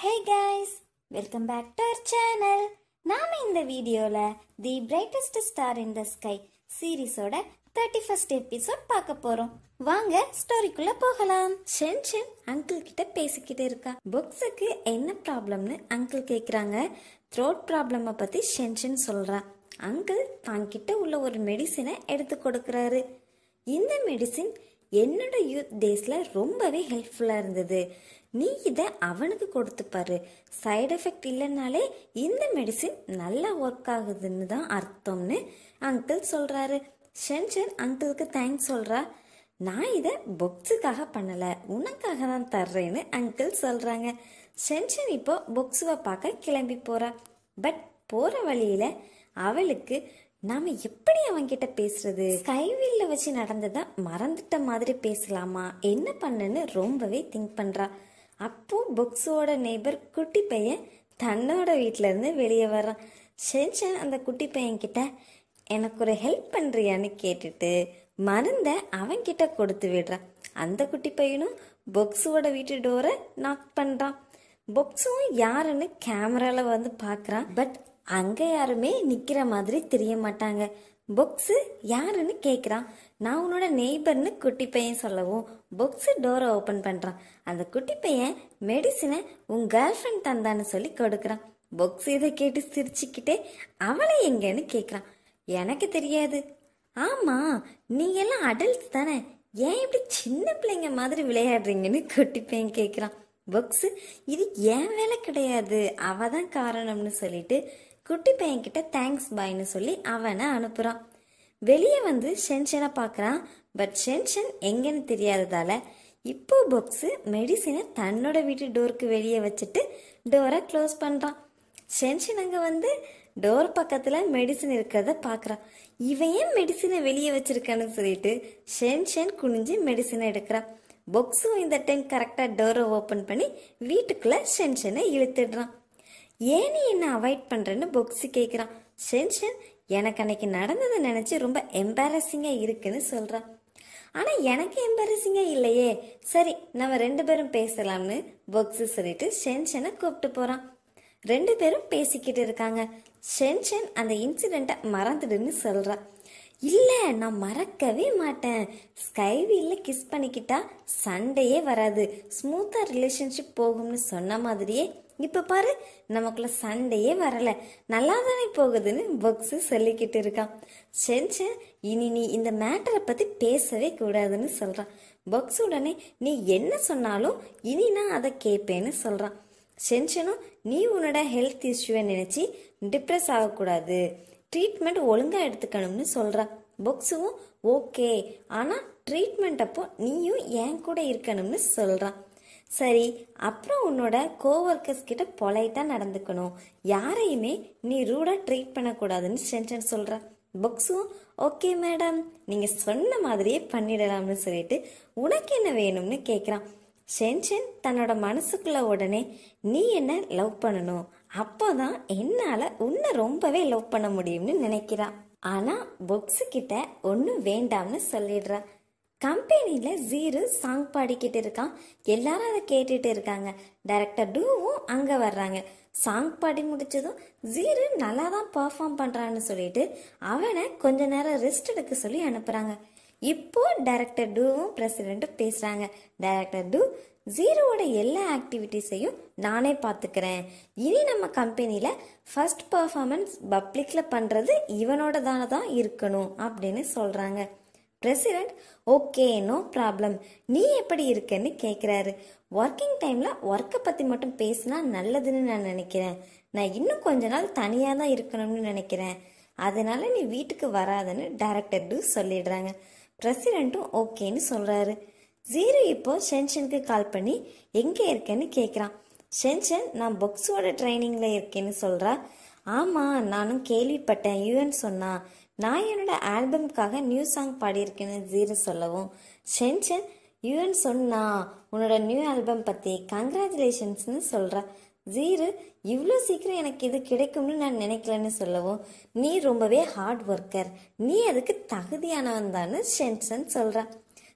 hey guys welcome back to our channel நாம இந்த வீடியோல the brightest star in the sky சீரிஸோட thirty first episode பார்க்க போறோம் வாங்க ஸ்டோரிக்குள்ள போகலாம் ஷென்ஷன் அங்கிள் கிட்ட பேசிக்கிட்டு இருக்கா புக்ஸுக்கு என்ன ப்ராப்ளம்னு அங்கிள் கேக்குறாங்க த்ரோட் ப்ராப்ளமை பத்தி ஷென்ஷன் சொல்றா அங்கிள் தான் கிட்ட உள்ள ஒரு மெடிசினை எடுத்து கொடுக்கறாரு இந்த மெடிசின் என்னோட யூத் டேஸ்ல ரொம்பவே ஹெல்ப்ஃபுல்லா இருந்தது நீ இதை அவனுக்கு கொடுத்து பாரு சைடு எஃபெக்ட் இல்லைனாலே இந்த மெடிசின் நல்லா ஒர்க் ஆகுதுன்னு தான் அர்த்தம்னு அங்கிள் சொல்றாரு ஷென்ஷன் அங்கிளுக்கு தேங்க்ஸ் சொல்றா நான் இதை புக்ஸுக்காக பண்ணல உனக்காக தான் தர்றேன்னு அங்கிள் சொல்றாங்க ஷென்ஷன் இப்போ புக்ஸுவை பார்க்க கிளம்பி போறா பட் போற வழியில அவளுக்கு நாம எப்படி அவன்கிட்ட பேசுறது ஸ்கைவீல்ல வச்சு நடந்ததை மறந்துட்ட மாதிரி பேசலாமா என்ன பண்ணன்னு ரொம்பவே திங்க் பண்றா அப்போ புக்ஸோட நெய்பர் குட்டி பையன் தன்னோட வீட்ல இருந்து வெளியே வர்றான் ஷென்ஷன் அந்த குட்டி பையன் கிட்ட எனக்கு ஒரு ஹெல்ப் பண்றியான்னு கேட்டுட்டு மருந்த அவன் கிட்ட கொடுத்து விடுறான் அந்த குட்டி பையனும் பொக்ஸுவோட வீட்டு டோரை நாக் பண்றான் பொக்ஸும் யாருன்னு கேமரால வந்து பார்க்கறான் பட் அங்க யாருமே நிக்கிற மாதிரி தெரிய மாட்டாங்க பொக்ஸு யாருன்னு கேக்குறான் நான் உன்னோட நெய்பர்னு குட்டி பையன் சொல்லவும் பொக்ஸு டோரை ஓபன் பண்றான் அந்த குட்டி பையன் மெடிசினை உன் கேர்ள் ஃப்ரெண்ட் தந்தான்னு சொல்லி கொடுக்கறான் பொக்ஸ் இதை கேட்டு சிரிச்சுக்கிட்டே அவளை எங்கன்னு கேக்குறான் எனக்கு தெரியாது ஆமா நீங்க எல்லாம் அடல்ட்ஸ் தானே ஏன் இப்படி சின்ன பிள்ளைங்க மாதிரி விளையாடுறீங்கன்னு குட்டி பையன் கேக்குறான் புக்ஸ் இது ஏன் வேலை கிடையாது அவ தான் காரணம்னு சொல்லிட்டு குட்டி பையன் கிட்ட தேங்க்ஸ் பாய்னு சொல்லி அவனை அனுப்புறான் வெளியே வந்து ஷென்ஷனை பார்க்கறான் பட் ஷென்ஷன் எங்கன்னு தெரியாததால இப்போ புக்ஸ் மெடிசினை தன்னோட வீட்டு டோருக்கு வெளியே வச்சுட்டு டோரை க்ளோஸ் பண்றான் ஷென்ஷன் அங்க வந்து டோர் பக்கத்துல மெடிசின் இருக்கிறத பாக்குறான் இவன் ஏன் மெடிசினை வெளியே வச்சிருக்கான்னு சொல்லிட்டு ஷென்ஷன் குனிஞ்சு மெடிசினை எடுக்கிறான் பொக்ஸும் இந்த டைம் கரெக்டா டோரை ஓபன் பண்ணி வீட்டுக்குள்ள ஷென்ஷனை இழுத்துடுறான் ஏன் நீ என்ன அவாய்ட் பண்றேன்னு பொக்ஸு கேக்குறான் ஷென்ஷன் எனக்கு அன்னைக்கு நடந்ததை நினைச்சு ரொம்ப எம்பாரசிங்கா இருக்குன்னு சொல்றான் ஆனா எனக்கு எம்பாரசிங்கா இல்லையே சரி நம்ம ரெண்டு பேரும் பேசலாம்னு பொக்ஸு சொல்லிட்டு ஷென்ஷனை கூப்பிட்டு போறான் ரெண்டு பேரும் பேசிக்கிட்டு இருக்காங்க ஷென்ஷன் அந்த இன்சிடெண்ட்டை மறந்துடுன்னு சொல்றா இல்ல நான் மறக்கவே மாட்டேன் ஸ்கைவில்ல கிஸ் பண்ணிக்கிட்டா சண்டையே வராது ஸ்மூத்தா ரிலேஷன்ஷிப் போகும்னு சொன்ன மாதிரியே இப்ப பாரு நமக்குள்ள சண்டையே வரல நல்லா தானே போகுதுன்னு பொக்ஸ் சொல்லிக்கிட்டு இருக்கான் ஷென்ஷன் இனி நீ இந்த மேட்டரை பத்தி பேசவே கூடாதுன்னு சொல்றான் பொக்ஸ் உடனே நீ என்ன சொன்னாலும் இனி நான் அதை கேட்பேன்னு சொல்றான் ஷென்ஷனும் நீ உன்னோட ஹெல்த் இஷ்யூவை நினைச்சு டிப்ரெஸ் ஆகக்கூடாது ட்ரீட்மெண்ட் ஒழுங்கா எடுத்துக்கணும்னு சொல்றான் பொக்ஸுவும் ஓகே ஆனா ட்ரீட்மெண்ட் அப்போ நீயும் என் கூட இருக்கணும்னு சொல்றான் சரி அப்புறம் உன்னோட கோவர்க்கர்ஸ் கிட்ட பொலைட்டா நடந்துக்கணும் யாரையுமே நீ ரூடா ட்ரீட் பண்ணக்கூடாதுன்னு ஷென்ஷன் சொல்றா பொக்ஸும் ஓகே மேடம் நீங்க சொன்ன மாதிரியே பண்ணிடலாம்னு சொல்லிட்டு உனக்கு என்ன வேணும்னு கேக்குறான் ஷென்ஷன் தன்னோட மனசுக்குள்ள உடனே நீ என்ன லவ் பண்ணணும் அப்போதான் என்னால உன்னை ரொம்பவே லவ் பண்ண முடியும்னு நினைக்கிறா ஆனா பொக்ஸ் கிட்ட ஒன்னும் வேண்டாம்னு சொல்லிடுறா கம்பெனில ஜீரு சாங் பாடிக்கிட்டு இருக்கான் எல்லாரும் அதை கேட்டுட்டு இருக்காங்க டைரக்டர் டூவும் அங்க வர்றாங்க சாங் பாடி முடிச்சதும் ஜீரு நல்லா தான் பர்ஃபார்ம் பண்றான்னு சொல்லிட்டு அவனை கொஞ்ச நேரம் ரெஸ்ட் எடுக்க சொல்லி அனுப்புறாங்க இப்போ டைரக்டர் டூவும் பிரசிடென்ட்டும் பேசுறாங்க டைரக்டர் டூ ஜீரோவோட எல்லா ஆக்டிவிட்டீஸையும் நானே பார்த்துக்கிறேன் இனி நம்ம கம்பெனியில ஃபர்ஸ்ட் பர்ஃபார்மன்ஸ் பப்ளிக்ல பண்றது இவனோட தானே தான் இருக்கணும் அப்படின்னு சொல்றாங்க பிரசிடென்ட் ஓகே நோ ப்ராப்ளம் நீ எப்படி இருக்கன்னு கேட்குறாரு ஒர்க்கிங் டைம்ல ஒர்க்கை பத்தி மட்டும் பேசினா நல்லதுன்னு நான் நினைக்கிறேன் நான் இன்னும் கொஞ்ச நாள் தனியாக தான் இருக்கணும்னு நினைக்கிறேன் அதனால நீ வீட்டுக்கு வராதுன்னு டைரக்டர் டூ சொல்லிடுறாங்க பிரசிடென்ட்டும் ஓகேன்னு சொல்றாரு ஜீரோ இப்போ ஷென்ஷனுக்கு கால் பண்ணி எங்க இருக்கேன்னு கேட்குறான் ஷென்ஷன் நான் பொக்ஸோட ட்ரைனிங்ல இருக்கேன்னு சொல்றா ஆமா நானும் கேள்விப்பட்டேன் யூஎன் சொன்னா நான் என்னோட ஆல்பம்காக நியூ சாங் பாடியிருக்கேன்னு ஜீரோ சொல்லவும் ஷென்ஷன் யூஎன் சொன்னா உன்னோட நியூ ஆல்பம் பத்தி கங்க்ராச்சுலேஷன்ஸ்னு சொல்றா ஜீரு இவ்வளோ சீக்கிரம் எனக்கு இது கிடைக்கும்னு நான் நினைக்கலன்னு சொல்லவும் நீ ரொம்பவே ஹார்ட் ஒர்க்கர் நீ அதுக்கு தகுதியானவன் தான்னு ஷென்சன் சொல்றா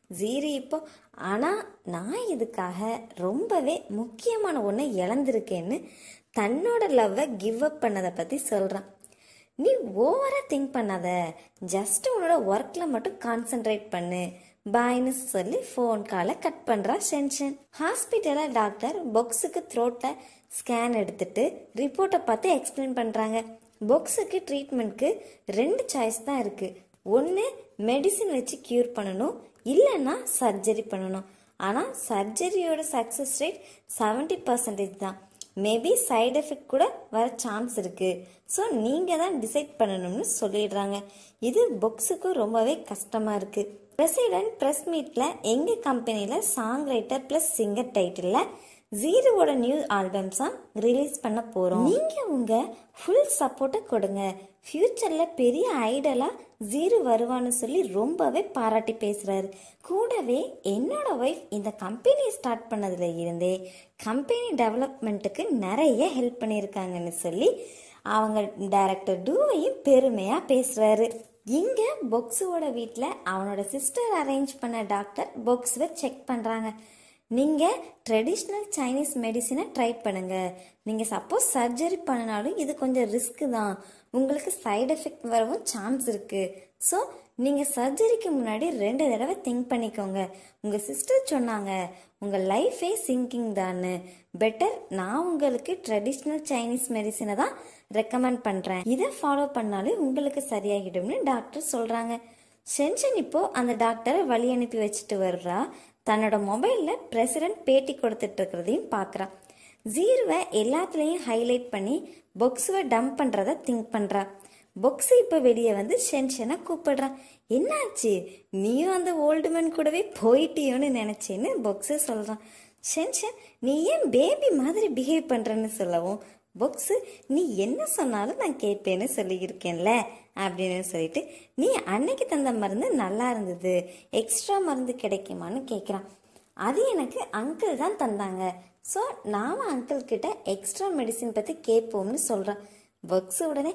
ஜீரி இப்போ ஆனால் நான் இதுக்காக ரொம்பவே முக்கியமான ஒன்று இழந்திருக்கேன்னு தன்னோட லவ்வை கிவ் அப் பண்ணதை பற்றி சொல்கிறான் நீ ஓவரா திங்க் பண்ணாத ஜஸ்ட் உன்னோட ஒர்க்ல மட்டும் கான்சென்ட்ரேட் பண்ணு பாய்னு சொல்லி ஃபோன் காலை கட் பண்றா ஷென்ஷன் ஹாஸ்பிட்டலில் டாக்டர் பொக்ஸுக்கு த்ரோட்டை ஸ்கேன் எடுத்துட்டு ரிப்போர்ட்டை பார்த்து எக்ஸ்பிளைன் பண்றாங்க பொக்ஸுக்கு ட்ரீட்மெண்ட்க்கு ரெண்டு சாய்ஸ் தான் இருக்கு ஒன்று மெடிசின் வச்சு க்யூர் பண்ணணும் இல்லைன்னா சர்ஜரி பண்ணணும் ஆனால் சர்ஜரியோட சக்ஸஸ் ரேட் செவன்டி பர்சன்டேஜ் தான் மேபி சைடு எஃபெக்ட் கூட வர சான்ஸ் இருக்கு ஸோ நீங்கள் தான் டிசைட் பண்ணணும்னு சொல்லிடுறாங்க இது புக்ஸுக்கும் ரொம்பவே கஷ்டமாக இருக்கு பிரசிடென்ட் ப்ரெஸ் மீட்டில் எங்கள் கம்பெனியில் சாங் ரைட்டர் ப்ளஸ் சிங்கர் டைட்டிலில் ஜீரோவோட நியூ ஆல்பம் சாங் ரிலீஸ் பண்ண போகிறோம் நீங்கள் உங்கள் ஃபுல் சப்போர்ட்டை கொடுங்க ஃப்யூச்சரில் பெரிய ஐடலாக ஜீரோ வருவான்னு சொல்லி ரொம்பவே பாராட்டி பேசுகிறாரு கூடவே என்னோட ஒய்ஃப் இந்த கம்பெனி ஸ்டார்ட் பண்ணதுல இருந்தே கம்பெனி டெவலப்மெண்ட்டுக்கு நிறைய ஹெல்ப் பண்ணியிருக்காங்கன்னு சொல்லி அவங்க டைரக்டர் டூவையும் பெருமையாக பேசுகிறாரு இங்கே பொக்ஸுவோட வீட்டில் அவனோட சிஸ்டர் அரேஞ்ச் பண்ண டாக்டர் பொக்ஸுவை செக் பண்ணுறாங்க நீங்கள் ட்ரெடிஷ்னல் சைனீஸ் மெடிசினை ட்ரை பண்ணுங்க நீங்கள் சப்போஸ் சர்ஜரி பண்ணினாலும் இது கொஞ்சம் ரிஸ்க்கு தான் உங்களுக்கு சைடு எஃபெக்ட் வரவும் சான்ஸ் இருக்கு ஸோ நீங்கள் சர்ஜரிக்கு முன்னாடி ரெண்டு தடவை திங்க் பண்ணிக்கோங்க உங்கள் சிஸ்டர் சொன்னாங்க உங்கள் லைஃபே சிங்கிங் தான்னு பெட்டர் நான் உங்களுக்கு ட்ரெடிஷ்னல் சைனீஸ் மெடிசினை தான் ரெக்கமெண்ட் பண்ணுறேன் இதை ஃபாலோ பண்ணாலே உங்களுக்கு சரியாகிடும்னு டாக்டர் சொல்கிறாங்க ஷென்ஷன் இப்போ அந்த டாக்டரை வழி அனுப்பி வச்சுட்டு வர்றா தன்னோட மொபைலில் பிரசிடென்ட் பேட்டி கொடுத்துட்டு இருக்கிறதையும் பார்க்குறான் ஜீரோவை எல்லாத்துலேயும் ஹைலைட் பண்ணி பொக்ஸுவை டம்ப் பண்ணுறத திங்க் பண்ணுறா பொக்ஸு இப்போ வெளியே வந்து ஷென்ஷனை கூப்பிடுறான் என்னாச்சு நீயும் அந்த ஓல்டு மேன் கூடவே போயிட்டியோன்னு நினச்சேன்னு பொக்ஸு சொல்கிறான் ஷென்ஷன் நீ ஏன் பேபி மாதிரி பிஹேவ் பண்ணுறன்னு சொல்லவும் பொக்ஸு நீ என்ன சொன்னாலும் நான் கேட்பேன்னு சொல்லியிருக்கேன்ல அப்படின்னு சொல்லிட்டு நீ அன்னைக்கு தந்த மருந்து நல்லா இருந்தது எக்ஸ்ட்ரா மருந்து கிடைக்குமான்னு கேட்குறான் அது எனக்கு அங்கிள் தான் தந்தாங்க ஸோ நாம அங்கிள் கிட்ட எக்ஸ்ட்ரா மெடிசின் பற்றி கேட்போம்னு சொல்கிறான் பொக்ஸு உடனே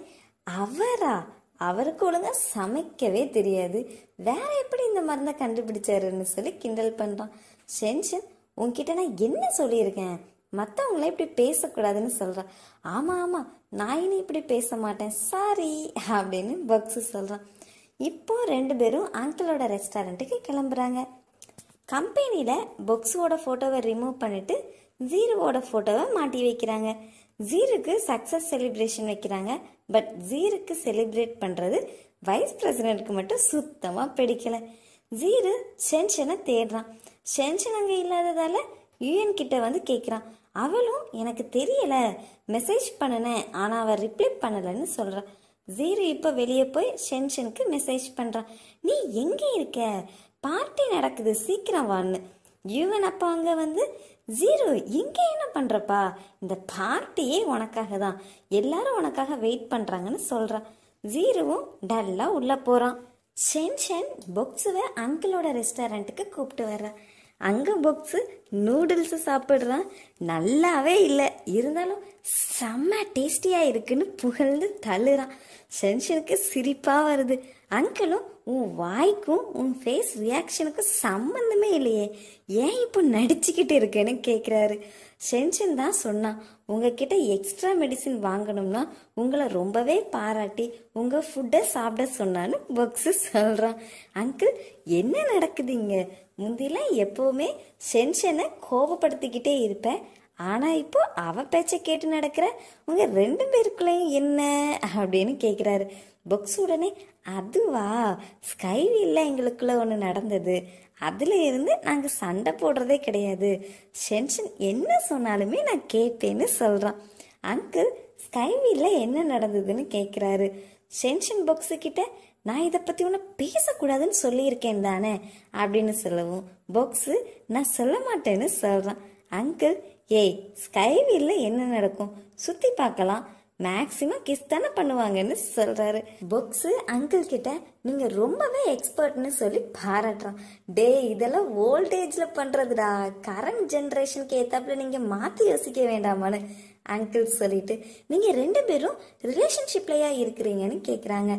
அவரா அவருக்கு ஒழுங்கா சமைக்கவே தெரியாது வேற எப்படி இந்த மருந்தை கண்டுபிடிச்சாருன்னு சொல்லி கிண்டல் பண்ணுறான் ஷென்ஷன் உன்கிட்ட நான் என்ன சொல்லியிருக்கேன் மற்றவங்கள இப்படி பேசக்கூடாதுன்னு சொல்கிறான் ஆமாம் ஆமாம் நான் இனி இப்படி பேச மாட்டேன் சாரி அப்படின்னு பக்ஸு சொல்கிறான் இப்போ ரெண்டு பேரும் அங்கிளோட ரெஸ்டாரண்ட்டுக்கு கிளம்புறாங்க கம்பெனியில் பொக்ஸுவோட ஃபோட்டோவை ரிமூவ் பண்ணிட்டு ஜீரோவோட ஃபோட்டோவை மாட்டி வைக்கிறாங்க ஜீருக்கு சக்ஸஸ் செலிப்ரேஷன் வைக்கிறாங்க பட் ஜீருக்கு செலிப்ரேட் பண்ணுறது வைஸ் பிரசிடென்ட்க்கு மட்டும் சுத்தமாக பிடிக்கல ஜீரு ஷென்ஷனை தேடுறான் ஷென்ஷன் அங்கே இல்லாததால யூஎன் கிட்ட வந்து கேட்குறான் அவளும் எனக்கு தெரியல மெசேஜ் பண்ணினேன் ஆனால் அவள் ரிப்ளை பண்ணலைன்னு சொல்கிறான் ஜீரு இப்போ வெளியே போய் ஷென்ஷனுக்கு மெசேஜ் பண்ணுறான் நீ எங்கே இருக்க பார்ட்டி நடக்குது சீக்கிரம் வான்னு யுவன் அப்பா அங்கே வந்து ஜீரோ இங்கே என்ன பண்ணுறப்பா இந்த பார்ட்டியே உனக்காக தான் எல்லாரும் உனக்காக வெயிட் பண்ணுறாங்கன்னு சொல்கிறான் ஜீரோவும் டல்லாக உள்ளே போகிறான் ஷென்ஷன் பொக்ஸுவை அங்கிளோட ரெஸ்டாரண்ட்டுக்கு கூப்பிட்டு வர்றான் அங்கே பொக்ஸு நூடுல்ஸு சாப்பிட்றான் நல்லாவே இல்லை இருந்தாலும் செம்ம டேஸ்டியாக இருக்குன்னு புகழ்ந்து தள்ளுறான் ஷென்ஷனுக்கு சிரிப்பாக வருது அங்கிளும் உன் வாய்க்கும் உன் ஃபேஸ் ரியாக்ஷனுக்கும் சம்மந்தமே இல்லையே ஏன் இப்போ நடிச்சுக்கிட்டு இருக்கேன்னு கேட்குறாரு ஷென்ஷன் தான் சொன்னான் உங்ககிட்ட எக்ஸ்ட்ரா மெடிசின் வாங்கணும்னா உங்களை ரொம்பவே பாராட்டி உங்கள் ஃபுட்டை சாப்பிட சொன்னான்னு பொக்ஸு சொல்கிறான் அங்கிள் என்ன நடக்குதுங்க முந்திலாம் எப்போவுமே ஷென்ஷனை கோபப்படுத்திக்கிட்டே இருப்பேன் ஆனால் இப்போ அவ பேச்சை கேட்டு நடக்கிற உங்க ரெண்டு பேருக்குள்ளேயும் என்ன அப்படின்னு கேட்குறாரு பொக்ஸ் உடனே அதுவா ஸ்கைவில்ல எங்களுக்குள்ள ஒன்று நடந்தது அதுல இருந்து நாங்கள் சண்டை போடுறதே கிடையாது ஷென்ஷன் என்ன சொன்னாலுமே நான் கேட்பேன்னு சொல்கிறான் அங்கிள் ஸ்கைவில்ல என்ன நடந்ததுன்னு கேட்குறாரு ஷென்ஷன் பொக்ஸு கிட்ட நான் இதை பற்றி ஒன்று பேசக்கூடாதுன்னு சொல்லியிருக்கேன் தானே அப்படின்னு சொல்லவும் பொக்ஸு நான் சொல்ல மாட்டேன்னு சொல்கிறான் அங்கிள் ஏய் ஸ்கைவில்ல என்ன நடக்கும் சுற்றி பார்க்கலாம் மேக்ஸிமம் கிஸ் தானே பண்ணுவாங்கன்னு சொல்றாரு பொக்ஸு அங்கிள் கிட்ட நீங்க ரொம்பவே எக்ஸ்பர்ட்னு சொல்லி பாராட்டுறான் டே இதெல்லாம் ஓல்டேஜ்ல பண்றதுடா கரண்ட் ஜென்ரேஷனுக்கு ஏத்தாப்புல நீங்க மாத்தி யோசிக்க வேண்டாமான்னு அங்கிள் சொல்லிட்டு நீங்க ரெண்டு பேரும் ரிலேஷன்ஷிப்லயா இருக்கிறீங்கன்னு கேக்குறாங்க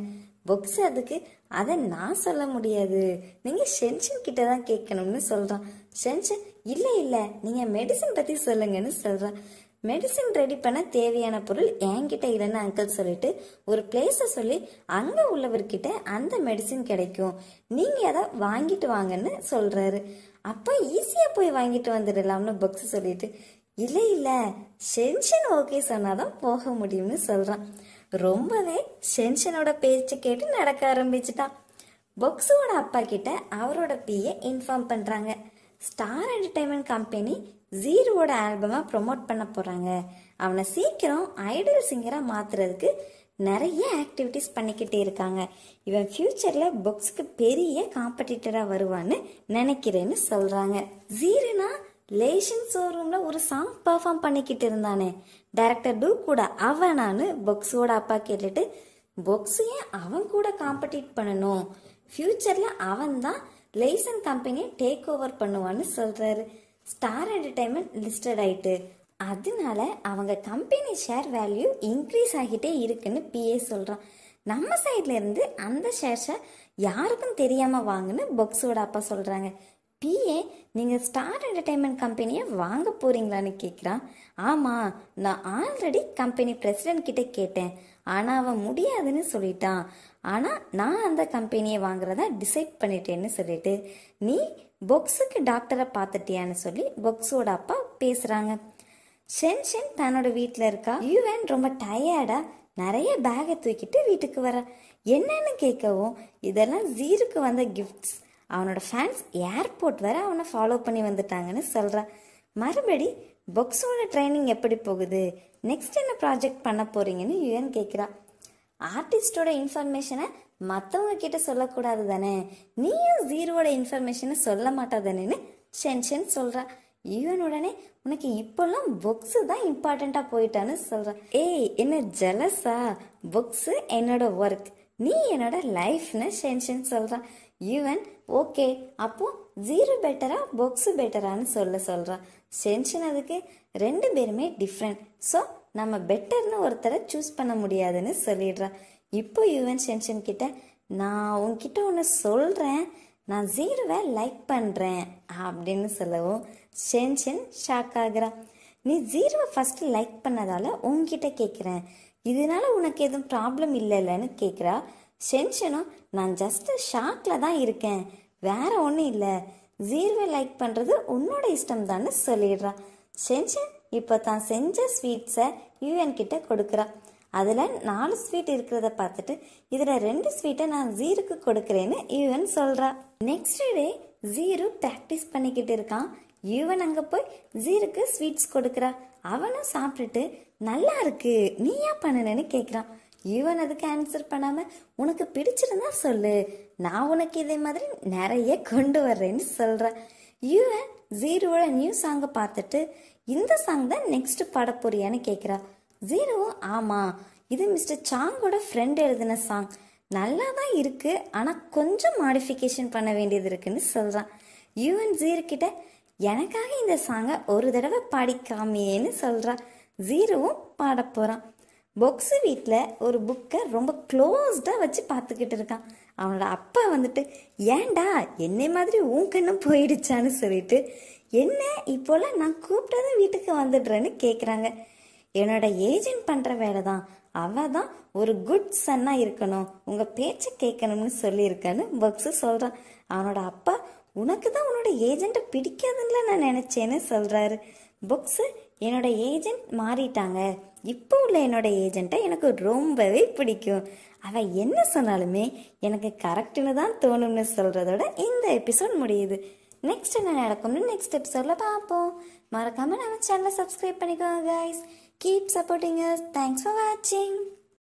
புக்ஸ் அதுக்கு அதை நான் சொல்ல முடியாது நீங்க ஷென்ஷன் கிட்ட தான் கேட்கணும்னு சொல்றான் ஷென்ஷன் இல்ல இல்ல நீங்க மெடிசன் பத்தி சொல்லுங்கன்னு சொல்றான் மெடிசன் ரெடி பண்ண தேவையான பொருள் என்கிட்ட இல்லைன்னு அங்கிள் சொல்லிட்டு ஒரு பிளேஸ சொல்லி அங்க உள்ளவர்கிட்ட அந்த மெடிசின் கிடைக்கும் நீங்க அதை வாங்கிட்டு வாங்கன்னு சொல்றாரு அப்ப ஈஸியா போய் வாங்கிட்டு வந்துடலாம்னு புக்ஸ் சொல்லிட்டு இல்ல இல்ல ஷென்ஷன் ஓகே சொன்னாதான் போக முடியும்னு சொல்றான் ரொம்பவே ஷென்ஷனோட பேச்சு கேட்டு நடக்க ஆரம்பிச்சிட்டான் பொக்ஸோட அப்பா கிட்ட அவரோட பிஏ இன்ஃபார்ம் பண்றாங்க ஸ்டார் என்டர்டைன்மெண்ட் கம்பெனி ஜீரோவோட ஆல்பமா ப்ரொமோட் பண்ண போறாங்க அவனை சீக்கிரம் ஐடல் சிங்கரா மாத்துறதுக்கு நிறைய ஆக்டிவிட்டிஸ் பண்ணிக்கிட்டே இருக்காங்க இவன் ஃபியூச்சர்ல புக்ஸ்க்கு பெரிய காம்படிட்டரா வருவான்னு நினைக்கிறேன்னு சொல்றாங்க ஜீரனா லேஷன் ஷோரூம்ல ஒரு சாங் பெர்ஃபார்ம் பண்ணிக்கிட்டு இருந்தானே டைரக்டர் டூ கூட அவனான்னு பொக்ஸோட அப்பா கேட்டுட்டு பொக்ஸ் ஏன் அவன் கூட காம்படிட் பண்ணணும் ஃபியூச்சர்ல அவன் தான் லேசன் கம்பெனியை டேக் ஓவர் பண்ணுவான்னு சொல்றாரு ஸ்டார் என்டர்டைன்மெண்ட் லிஸ்டட் ஆயிட்டு அதனால அவங்க கம்பெனி ஷேர் வேல்யூ இன்க்ரீஸ் ஆகிட்டே இருக்குன்னு பிஏ சொல்றான் நம்ம சைட்ல இருந்து அந்த ஷேர்ஸை யாருக்கும் தெரியாம வாங்குன்னு பொக்ஸோட அப்பா சொல்றாங்க பிஏ நீங்க ஸ்டார் என்டர்டைன்மெண்ட் கம்பெனியை வாங்க போறீங்களான்னு கேட்குறான் ஆமா நான் ஆல்ரெடி கம்பெனி பிரசிடென்ட் கிட்ட கேட்டேன் ஆனா அவன் முடியாதுன்னு சொல்லிட்டான் ஆனா நான் அந்த கம்பெனியை வாங்குறதா டிசைட் பண்ணிட்டேன்னு சொல்லிட்டு நீ பொக்ஸுக்கு டாக்டரை பார்த்துட்டியான்னு சொல்லி பொக்ஸோட அப்பா பேசுறாங்க ஷென்ஷன் தன்னோட வீட்டில் இருக்கா யுவன் ரொம்ப டயர்டா நிறைய பேகை தூக்கிட்டு வீட்டுக்கு வர என்னன்னு கேட்கவும் இதெல்லாம் ஜீருக்கு வந்த கிஃப்ட்ஸ் அவனோட ஃபேன்ஸ் ஏர்போர்ட் வர அவனை ஃபாலோ பண்ணி வந்துட்டாங்கன்னு சொல்கிறான் மறுபடி பொக்ஸோட ட்ரைனிங் எப்படி போகுது நெக்ஸ்ட் என்ன ப்ராஜெக்ட் பண்ண போறீங்கன்னு யுவன் கேட்குறா ஆர்டிஸ்டோட இன்ஃபர்மேஷனை மற்றவங்க கிட்ட சொல்லக்கூடாது தானே நீயும் ஜீரோவோட இன்ஃபர்மேஷனை சொல்ல மாட்டாதானேன்னு ஷென்ஷன் சொல்கிறா ஈவன் உடனே உனக்கு இப்போல்லாம் புக்ஸு தான் இம்பார்ட்டண்ட்டாக போயிட்டான்னு சொல்கிறா ஏய் என்ன ஜெலஸா புக்ஸு என்னோட ஒர்க் நீ என்னோட லைஃப்னு ஷென்ஷன் சொல்கிறான் ஈவன் ஓகே அப்போ ஜீரோ பெட்டரா புக்ஸு பெட்டரான்னு சொல்ல சொல்கிறான் ஷென்ஷன் அதுக்கு ரெண்டு பேருமே டிஃப்ரெண்ட் ஸோ நம்ம பெட்டர்னு ஒருத்தரை சூஸ் பண்ண முடியாதுன்னு சொல்லிடுறான் இப்போ யுவன் ஷென்ஷன் கிட்ட நான் உன்கிட்ட ஒன்று சொல்கிறேன் நான் ஜீரோவை லைக் பண்ணுறேன் அப்படின்னு சொல்லவும் ஷென்ஷன் ஷாக் ஆகுறான் நீ ஜீரோவை ஃபர்ஸ்ட் லைக் பண்ணதால உன்கிட்ட கேட்குறேன் இதனால உனக்கு எதுவும் ப்ராப்ளம் இல்லைல்லன்னு கேட்குறா ஷென்ஷனும் நான் ஜஸ்ட் ஷாக்கில் தான் இருக்கேன் வேற ஒன்றும் இல்லை ஜீரோவை லைக் பண்ணுறது உன்னோட இஷ்டம் தான்னு சொல்லிடுறான் ஷென்ஷன் இப்போ தான் செஞ்ச ஸ்வீட்ஸை யூஎன் கிட்ட கொடுக்குறா அதில் நாலு ஸ்வீட் இருக்கிறத பார்த்துட்டு இதில் ரெண்டு ஸ்வீட்டை நான் ஜீருக்கு கொடுக்குறேன்னு யூஎன் சொல்கிறா நெக்ஸ்ட் டே ஜீரு ப்ராக்டிஸ் பண்ணிக்கிட்டு இருக்கான் யூவன் அங்கே போய் ஜீருக்கு ஸ்வீட்ஸ் கொடுக்குறா அவனும் சாப்பிட்டுட்டு நல்லா இருக்கு நீ ஏன் பண்ணுனேன்னு கேட்குறான் ஈவன் அதுக்கு ஆன்சர் பண்ணாம உனக்கு பிடிச்சிருந்தா சொல்லு நான் உனக்கு இதே மாதிரி நிறைய கொண்டு வர்றேன்னு சொல்றேன் ஈவன் ஜீரோவோட நியூ சாங்கை பார்த்துட்டு இந்த சாங் தான் நெக்ஸ்ட் பாட போறியான்னு கேட்குறா ஜீரோவும் ஆமா இது மிஸ்டர் சாங்கோட ஃப்ரெண்ட் எழுதின சாங் நல்லா தான் இருக்கு ஆனா கொஞ்சம் மாடிஃபிகேஷன் பண்ண வேண்டியது இருக்குன்னு சொல்றான் யூஎன் ஜீரோ கிட்ட எனக்காக இந்த சாங்கை ஒரு தடவை பாடி காமியேன்னு சொல்றா ஜீரோவும் பாட போறான் பொக்ஸு வீட்டில் ஒரு புக்கை ரொம்ப க்ளோஸ்டாக வச்சு பார்த்துக்கிட்டு இருக்கான் அவனோட அப்பா வந்துட்டு ஏன்டா என்னை மாதிரி உன் கண்ணும் போயிடுச்சான்னு சொல்லிட்டு என்ன இப்போலாம் நான் கூப்பிட்டதும் வீட்டுக்கு வந்துடுறேன்னு கேட்குறாங்க என்னோட ஏஜென்ட் பண்ணுற வேலை தான் அவ தான் ஒரு குட் சன்னாக இருக்கணும் உங்கள் பேச்சை கேட்கணும்னு சொல்லியிருக்கேன்னு பொக்ஸு சொல்கிறான் அவனோட அப்பா உனக்கு தான் உன்னோட ஏஜென்ட்டை பிடிக்காதுன்னு நான் நினச்சேன்னு சொல்கிறாரு புக்ஸு என்னோட ஏஜென்ட் மாறிட்டாங்க இப்போ உள்ள என்னோட ஏஜென்ட்டை எனக்கு ரொம்பவே பிடிக்கும் அவ என்ன சொன்னாலுமே எனக்கு கரெக்டுன்னு தான் தோணும்னு சொல்றதோட இந்த எபிசோட் முடியுது நெக்ஸ்ட் என்ன நடக்கும்னு நெக்ஸ்ட் எபிசோட்ல பார்ப்போம் மறக்காம நம்ம சேனலை சப்ஸ்கிரைப் பண்ணிக்கோங்க guys keep supporting us thanks for வாட்சிங்